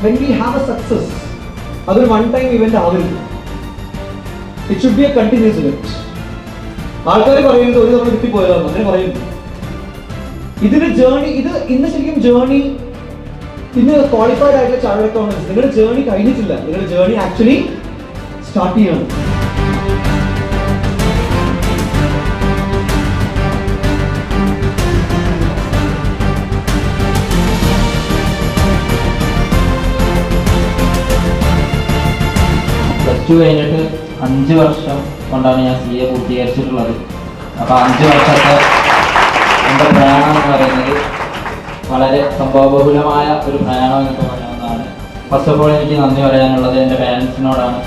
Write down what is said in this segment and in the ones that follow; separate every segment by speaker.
Speaker 1: when we have a success അതൊരു one time event ആവരുത് it should be a continuous event ആൾക്കാർ പറയുന്നത് ഒരു തവണ കിട്ടി പോയതാണ് അങ്ങനെ പറയുന്നു ഇതിന് ജേണി ഇത് ഇന്ന് ശരിക്കും ജേണി ഇന്ന് ക്വാളിഫൈഡ് ആയിട്ടുള്ള ചാർട്ടേഡ് അക്കൗണ്ടൻസ് നിങ്ങളുടെ ജേണി കഴിഞ്ഞിട്ടില്ല നിങ്ങളുടെ ജേണി ആക്ച്വലി സ്റ്റാർട്ട് ചെയ്യണം
Speaker 2: പ്ലസ് ടു കഴിഞ്ഞിട്ട് അഞ്ച് വർഷം കൊണ്ടാണ് ഞാൻ സി എ പൂർത്തീകരിച്ചിട്ടുള്ളത് അപ്പോൾ അഞ്ച് വർഷത്തെ എൻ്റെ പ്രയാണം എന്ന് പറയുന്നത് വളരെ സംഭവബഹുലമായ ഒരു പ്രയാണം എന്നൊക്കെ പറയാവുന്നതാണ് ഫസ്റ്റ് ഓഫ് ഓൾ എനിക്ക് നന്ദി പറയാനുള്ളത് എൻ്റെ പാരൻസിനോടാണ്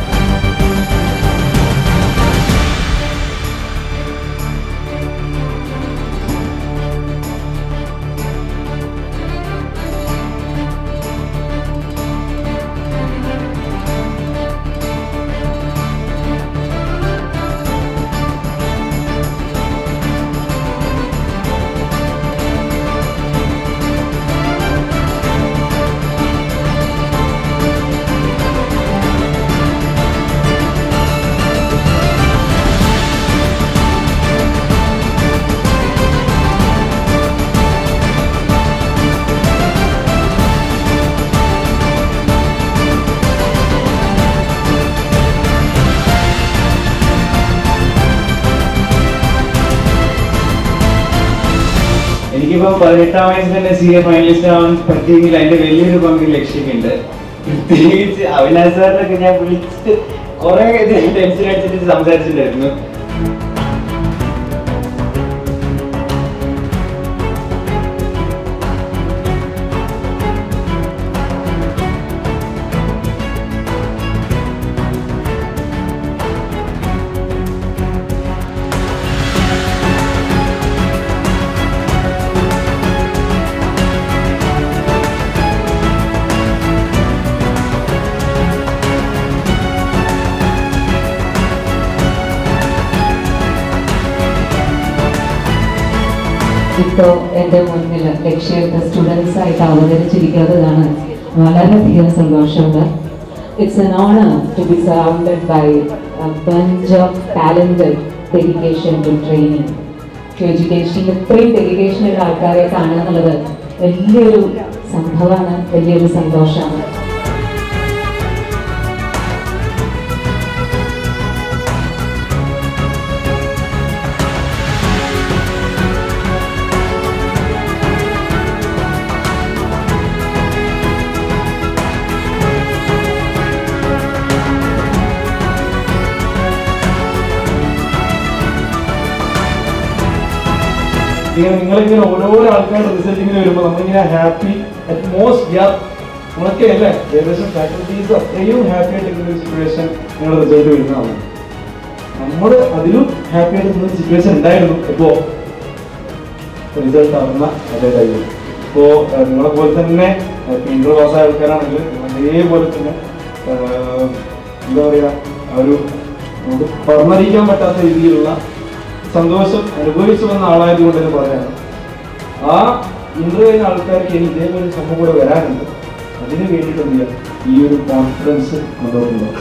Speaker 3: എനിക്കിപ്പോ പതിനെട്ടാം വയസ്സിൽ തന്നെ സി എ ഫൈനലിസ്റ്റ് ആവാൻ പറ്റിയെങ്കിൽ അതിന്റെ വലിയൊരു പങ്ക് ലക്ഷ്യമുണ്ട് പ്രത്യേകിച്ച് അവിനാശ് സാറിനൊക്കെ ഞാൻ വിളിച്ചിട്ട് കുറെ ടെൻഷൻ അടിച്ചിട്ട് സംസാരിച്ചിട്ടുണ്ടായിരുന്നു
Speaker 4: ഇപ്പോൾ എൻ്റെ മുന്നിൽ ലക്ഷ്യത്തെ സ്റ്റുഡൻസ് ആയിട്ട് അവതരിച്ചിരിക്കുന്നത് കാണാൻ വളരെയധികം സന്തോഷമുണ്ട് it's an honour to be surrounded by bunch of talented dedication to training to education ഇത്രയും ഡെഡിക്കേഷനുള്ള ആൾക്കാരെ കാണുക എന്നുള്ളത് വലിയൊരു സംഭവമാണ് വലിയൊരു സന്തോഷമാണ്
Speaker 3: ഇങ്ങനെ നിങ്ങളിങ്ങനെ ഓരോരോ ആൾക്കാരുടെ റിസൾട്ട് ഇങ്ങനെ വരുമ്പോൾ നമ്മളിങ്ങനെ ഹാപ്പി അറ്റ് മോസ്റ്റ് ഗ്യാ നമ്മളൊക്കെ അല്ലേ ഏകദേശം ഫാക്കൽറ്റീസ് അത്രയും ഹാപ്പി ആയിട്ട് ഒരു സിറ്റുവേഷൻ നിങ്ങളുടെ റിസൾട്ട് വരുന്നതാണ് നമ്മൾ അതിലും ഹാപ്പി ആയിട്ട് നിന്ന സിറ്റുവേഷൻ ഉണ്ടായിരുന്നു എപ്പോ റിസൾട്ട് ആവുന്ന അതേ ടൈമിൽ ഇപ്പോ ഏഹ്, നിങ്ങളെ പോലെ തന്നെ ഇന്റർ പാസ്സായ ആൾക്കാരാണെങ്കിൽ അതേപോലെ തന്നെ ഏഹ്, എന്താ പറയാ ആ ഒരു നമുക്ക് പറഞ്ഞറിയിക്കാൻ പറ്റാത്ത രീതിയിലുള്ള സന്തോഷം അനുഭവിച്ചു വന്ന ആളായതുകൊണ്ട് തന്നെ പറയാണ് ആ ഇന്റർവ്യൂ ചെയ്യുന്ന ആൾക്കാർക്ക് ഇനി ഇതേപോലെ ഒരു സംഭവം കൂടെ വരാനുണ്ട് അതിന് വേണ്ടിയിട്ട് എന്ത് ചെയ്യാം ഈ ഒരു കോൺഫിഡൻസ് കൊണ്ടുവരുന്നുണ്ട്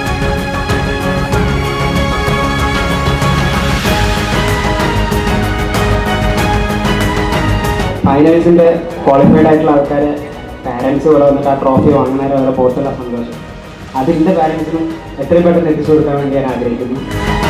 Speaker 5: ഫൈനൽസിന്റെ ക്വാളിഫൈഡ് ആയിട്ടുള്ള ആൾക്കാരെ പാരൻസ് ഇവിടെ വന്നിട്ട് ആ ട്രോഫി വാങ്ങുന്നവരെ അവരെ പോസ്റ്റുള്ള സന്തോഷം അത് എൻ്റെ പാരൻസിനും എത്രയും പെട്ടെന്ന് എത്തിച്ചു കൊടുക്കാൻ വേണ്ടി ഞാൻ ആഗ്രഹിക്കുന്നു